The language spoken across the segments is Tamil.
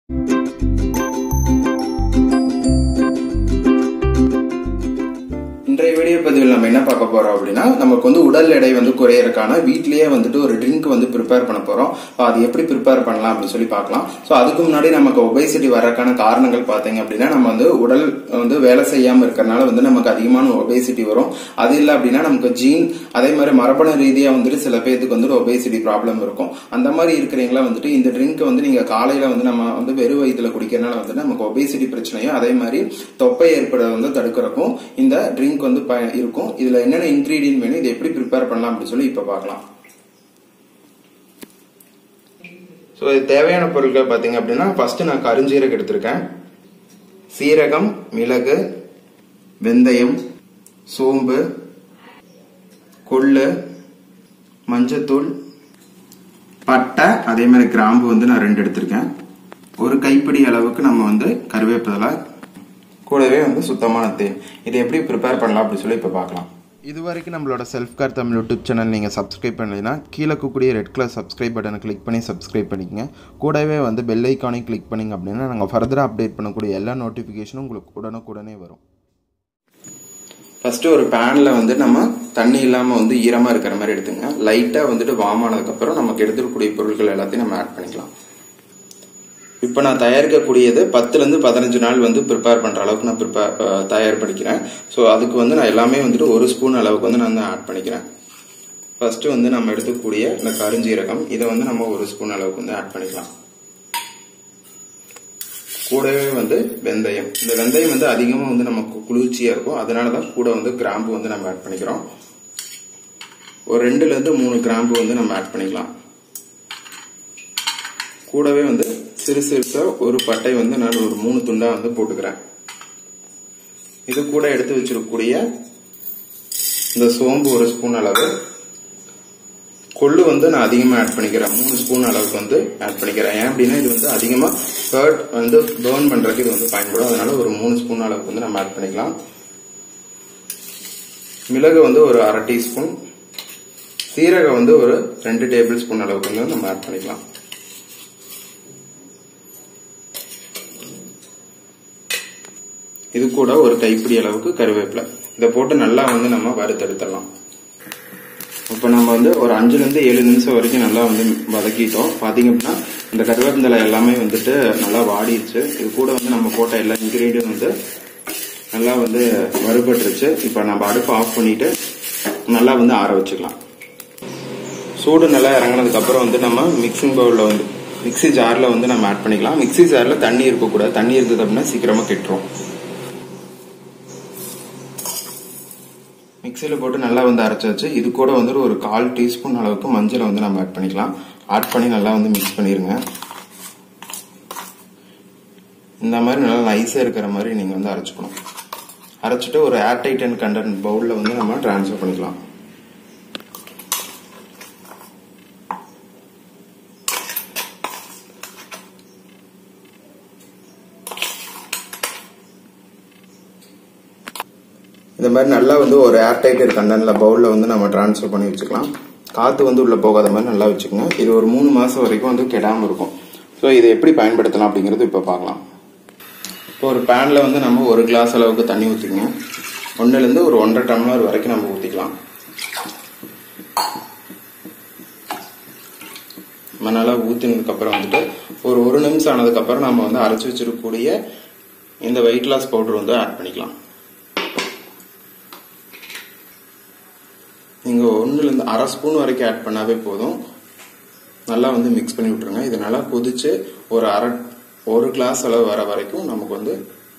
இன்றைய வீடியோ பதிவில் நம்ம என்ன பார்க்க போறோம் அப்படின்னா நமக்கு வந்து உடல் எடை வந்து குறையறதுக்கான வீட்லயே வந்துட்டு ஒரு ட்ரிங்க் வந்து ப்ரிப்பேர் பண்ண போறோம் So, அது எப்படி ப்ரிப்பேர் பண்ணலாம் அப்படின்னு சொல்லி பார்க்கலாம் ஸோ அதுக்கு முன்னாடி நமக்கு ஒபேசிட்டி வர்றதுக்கான காரணங்கள் பார்த்தீங்க அப்படின்னா நம்ம வந்து உடல் வந்து வேலை செய்யாம இருக்கறனால வந்து நமக்கு அதிகமான ஒபேசிட்டி வரும் அது இல்லை அப்படின்னா நமக்கு ஜீன் அதே மாதிரி மரபணு ரீதியா வந்துட்டு சில பேருக்கு வந்துட்டு ஒபேசிட்டி ப்ராப்ளம் இருக்கும் அந்த மாதிரி இருக்கிறவங்கள வந்துட்டு இந்த ட்ரிங்க் வந்து நீங்க காலையில வந்து நம்ம வந்து வெறும் வயிற்றுல குடிக்கிறனால வந்து நமக்கு ஒபேசிட்டி பிரச்சனையும் அதே மாதிரி தொப்பை ஏற்பட வந்து தடுக்கிறக்கும் இந்த ட்ரிங்க் வந்து ப- இருக்கும் இதுல என்னென்ன இன்கிரீடியன்ட் வேணும் இதை எப்படி ப்ரிப்பேர் பண்ணலாம் அப்படின்னு சொல்லி இப்ப பார்க்கலாம் ஸோ இது தேவையான பொருட்கள் பார்த்தீங்க அப்படின்னா ஃபர்ஸ்ட் நான் கருஞ்சீரகம் எடுத்திருக்கேன் சீரகம் மிளகு வெந்தயம் சோம்பு கொள்ளு மஞ்சத்தூள் பட்டை அதே மாதிரி கிராம்பு வந்து நான் ரெண்டு எடுத்திருக்கேன் ஒரு கைப்பிடி அளவுக்கு நம்ம வந்து கருவேப்பிலை கூடவே வந்து சுத்தமான தேன் இதை எப்படி ப்ரிப்பேர் பண்ணலாம் அப்படின்னு சொல்லி இப்போ பார்க்கலாம் இது வரைக்கும் நம்மளோட self care Tamil YouTube channel நீங்கள் சப்ஸ்கிரைப் பண்ணலைன்னா கீழே கூடிய ரெட் கலர் சப்ஸ்கிரைப் பட்டனை கிளிக் பண்ணி சப்ஸ்கிரைப் பண்ணிக்கங்க கூடவே வந்து பெல் ஐக்கானையும் கிளிக் பண்ணிங்க அப்படின்னா நாங்கள் ஃபர்தராக அப்டேட் பண்ணக்கூடிய எல்லா நோட்டிஃபிகேஷனும் உங்களுக்கு உடனுக்குடனே வரும் ஃபர்ஸ்ட் ஒரு பேன்ல வந்து நம்ம தண்ணி இல்லாம வந்து ஈரமா இருக்கிற மாதிரி எடுத்துங்க லைட்டா வந்துட்டு வார்ம் ஆனதுக்கு அப்புறம் நமக்கு எடுத்துக்கூடிய பொருட்கள் எல்லாத்தையும் நம்ம ஆட் பண்ணிக்கலாம் இப்போ நான் தயாரிக்கக்கூடியது பத்துல இருந்து பதினஞ்சு நாள் வந்து ப்ரிப்பேர் பண்ற அளவுக்கு நான் ப்ரிப்பேர் தயார் பண்ணிக்கிறேன் ஸோ அதுக்கு வந்து நான் எல்லாமே வந்துட்டு ஒரு ஸ்பூன் அளவுக்கு வந்து நான் வந்து ஆட் பண்ணிக்கிறேன் ஃபர்ஸ்ட் வந்து நம்ம எடுத்துக்கூடிய இந்த கருஞ்சீரகம் இதை வந்து நம்ம ஒரு ஸ்பூன் அளவுக்கு வந்து ஆட் பண்ணிக்கலாம் கூடவே வந்து வெந்தயம் இந்த வெந்தயம் வந்து அதிகமாக வந்து நமக்கு குளிர்ச்சியா இருக்கும் அதனால தான் கூட வந்து கிராம்பு வந்து நம்ம ஆட் பண்ணிக்கிறோம் ஒரு ரெண்டுல இருந்து மூணு கிராம்பு வந்து நம்ம ஆட் பண்ணிக்கலாம் கூடவே வந்து சிறு சிறுசா ஒரு பட்டை வந்து நான் ஒரு மூணு துண்டா வந்து போட்டுக்கிறேன் இது கூட எடுத்து வச்சிருக்கக்கூடிய இந்த சோம்பு ஒரு ஸ்பூன் அளவு கொள்ளு வந்து நான் அதிகமாக ஆட் பண்ணிக்கிறேன் மூணு ஸ்பூன் அளவுக்கு வந்து ஆட் பண்ணிக்கிறேன் ஏன் அப்படின்னா இது வந்து அதிகமாக ஹர்ட் வந்து பேர்ன் பண்றதுக்கு இது வந்து பயன்படும் அதனால ஒரு மூணு ஸ்பூன் அளவுக்கு வந்து நம்ம ஆட் பண்ணிக்கலாம் மிளகு வந்து ஒரு அரை டீஸ்பூன் சீரகம் வந்து ஒரு ரெண்டு டேபிள் ஸ்பூன் அளவுக்கு வந்து நம்ம ஆட் பண்ணிக்கலாம் இது கூட ஒரு கைப்பிடி அளவுக்கு கருவேப்பிலை இதை போட்டு நல்லா வந்து நம்ம வறுத்தெடுத்துடலாம் இப்போ நம்ம வந்து ஒரு அஞ்சுல இருந்து ஏழு நிமிஷம் வரைக்கும் நல்லா வந்து வதக்கிட்டோம் பாத்தீங்க அப்படின்னா இந்த கருவேப்பிலை எல்லாமே வந்துட்டு நல்லா வாடிடுச்சு இது கூட வந்து நம்ம போட்ட எல்லா இன்கிரீடியன்ட் வந்து நல்லா வந்து வறுபட்டுருச்சு இப்போ நம்ம அடுப்பு ஆஃப் பண்ணிட்டு நல்லா வந்து ஆற வச்சுக்கலாம் சூடு நல்லா இறங்கினதுக்கு அப்புறம் வந்து நம்ம மிக்சிங் பவுல்ல வந்து மிக்ஸி ஜார்ல வந்து நம்ம ஆட் பண்ணிக்கலாம் மிக்ஸி ஜார்ல தண்ணி இருக்கக்கூடாது தண்ணி இருக்குது அப்படின்னா சீக்கிரமா கெட்டுரும் மிக்சியில் போட்டு நல்லா வந்து அரைச்சாச்சு இது கூட வந்து ஒரு கால் டீஸ்பூன் அளவுக்கு மஞ்சளை வந்து நம்ம ஆட் பண்ணிக்கலாம் ஆட் பண்ணி நல்லா வந்து மிக்ஸ் பண்ணிருங்க இந்த மாதிரி நல்லா நைஸாக இருக்கிற மாதிரி நீங்கள் வந்து அரைச்சிக்கணும் அரைச்சிட்டு ஒரு ஏர்டைட் அண்ட் கண்டென்ட் பவுலில் வந்து நம்ம ட்ரான்ஸ்ஃபர் பண்ணிக்கலாம் இந்த மாதிரி நல்லா வந்து ஒரு ஏர்டைட் கண்டென்ட்ல பவுல்ல வந்து நம்ம ட்ரான்ஸ்ஃபர் பண்ணி வச்சுக்கலாம் காத்து வந்து உள்ள போகாத மாதிரி நல்லா வச்சுக்கோங்க இது ஒரு மூணு மாசம் வரைக்கும் வந்து கெடாம இருக்கும் ஸோ இதை எப்படி பயன்படுத்தலாம் அப்படிங்கிறது இப்போ பார்க்கலாம் இப்போ ஒரு பேன்ல வந்து நம்ம ஒரு கிளாஸ் அளவுக்கு தண்ணி ஊற்றிக்கங்க ஒன்றுலேருந்து ஒரு ஒன்றரை டம்ளர் வரைக்கும் நம்ம ஊற்றிக்கலாம் நம்ம நல்லா ஊற்றினதுக்கு அப்புறம் வந்துட்டு ஒரு ஒரு நிமிஷம் ஆனதுக்கு அப்புறம் நம்ம வந்து அரைச்சி வச்சிருக்கக்கூடிய இந்த வெயிட் லாஸ் பவுடர் வந்து ஆட் பண்ணிக்கலாம் நீங்க ஒண்ணுல இருந்து அரை ஸ்பூன் வரைக்கும் ஆட் பண்ணாவே போதும் நல்லா வந்து மிக்ஸ் பண்ணி விட்டுருங்க இது நல்லா கொதிச்சு ஒரு அரை ஒரு கிளாஸ் அளவு வர வரைக்கும் நமக்கு வந்து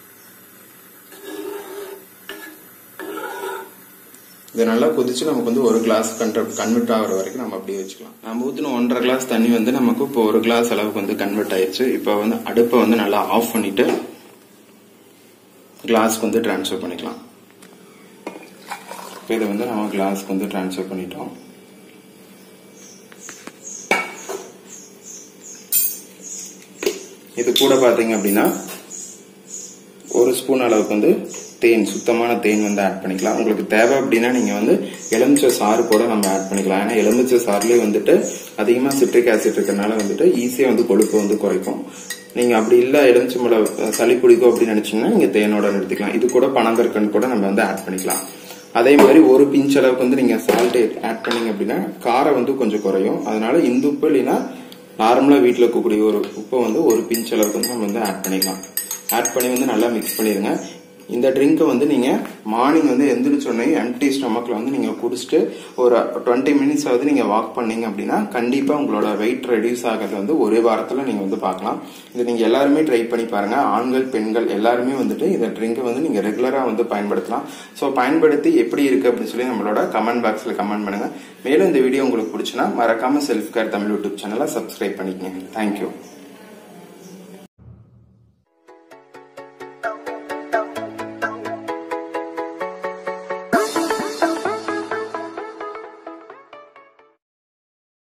இது நல்லா கொதிச்சு நமக்கு வந்து ஒரு கிளாஸ் கன்வெர்ட் ஆகிற வரைக்கும் நம்ம அப்படியே வச்சுக்கலாம் நம்ம ஊற்றின ஒன்றரை கிளாஸ் தண்ணி வந்து நமக்கு இப்போ ஒரு கிளாஸ் அளவுக்கு வந்து கன்வெர்ட் ஆயிடுச்சு இப்போ வந்து அடுப்பை வந்து நல்லா ஆஃப் பண்ணிட்டு கிளாஸ்க்கு வந்து ட்ரான்ஸ்ஃபர் பண்ணிக்கலாம் இப்போ இதை வந்து நம்ம கிளாஸ்க்கு வந்து ட்ரான்ஸ்ஃபர் பண்ணிட்டோம் இது கூட பார்த்தீங்க அப்படின்னா ஒரு ஸ்பூன் அளவுக்கு வந்து தேன் சுத்தமான தேன் வந்து ஆட் பண்ணிக்கலாம் உங்களுக்கு தேவை அப்படின்னா நீங்கள் வந்து எலுமிச்சை சாறு கூட நம்ம ஆட் பண்ணிக்கலாம் ஏன்னா எலுமிச்சை சாறுலேயே வந்துட்டு அதிகமாக சிட்ரிக் ஆசிட் இருக்கறனால வந்துட்டு ஈஸியாக வந்து கொழுப்பு வந்து குறைக்கும் நீங்க அப்படி இல்ல எலுமிச்சம்பழம் சளி பிடிக்கும் அப்படின்னு நினைச்சீங்கன்னா நீங்க தேனோட நிறுத்திக்கலாம் இது கூட பனங்கற்கண்டு கூட நம்ம வந்து ஆட் பண்ணிக்கலாம் அதே மாதிரி ஒரு பிஞ்ச் அளவுக்கு வந்து நீங்க சால்ட் ஆட் பண்ணீங்க அப்படின்னா காரம் வந்து கொஞ்சம் குறையும் அதனால இந்த உப்பு இல்லைன்னா நார்மலா வீட்டில் இருக்கக்கூடிய ஒரு உப்பை வந்து ஒரு பிஞ்ச் அளவுக்கு வந்து நம்ம வந்து ஆட் பண்ணிக்கலாம் ஆட் பண்ணி வந்து நல்லா மிக்ஸ் பண்ணிடுங்க இந்த ட்ரிங்கை வந்து நீங்க மார்னிங் வந்து எந்திரிச்ச உடனே எம்டி ஸ்டமக்ல வந்து நீங்க குடிச்சிட்டு ஒரு டுவெண்ட்டி மினிட்ஸ் ஆகுது நீங்க வாக் பண்ணீங்க அப்படின்னா கண்டிப்பா உங்களோட வெயிட் ரெடியூஸ் ஆகிறது வந்து ஒரே வாரத்துல நீங்க வந்து பார்க்கலாம் இது நீங்க எல்லாருமே ட்ரை பண்ணி பாருங்க ஆண்கள் பெண்கள் எல்லாருமே வந்துட்டு இந்த ட்ரிங்கை வந்து நீங்க ரெகுலரா வந்து பயன்படுத்தலாம் ஸோ பயன்படுத்தி எப்படி இருக்கு அப்படின்னு சொல்லி நம்மளோட கமெண்ட் பாக்ஸ்ல கமெண்ட் பண்ணுங்க மேலும் இந்த வீடியோ உங்களுக்கு பிடிச்சுன்னா மறக்காம செல்ஃப் கேர் தமிழ் யூடியூப் சேனலை சப்ஸ்கிரைப் பண்ணிக்கங்க தேங்க்யூ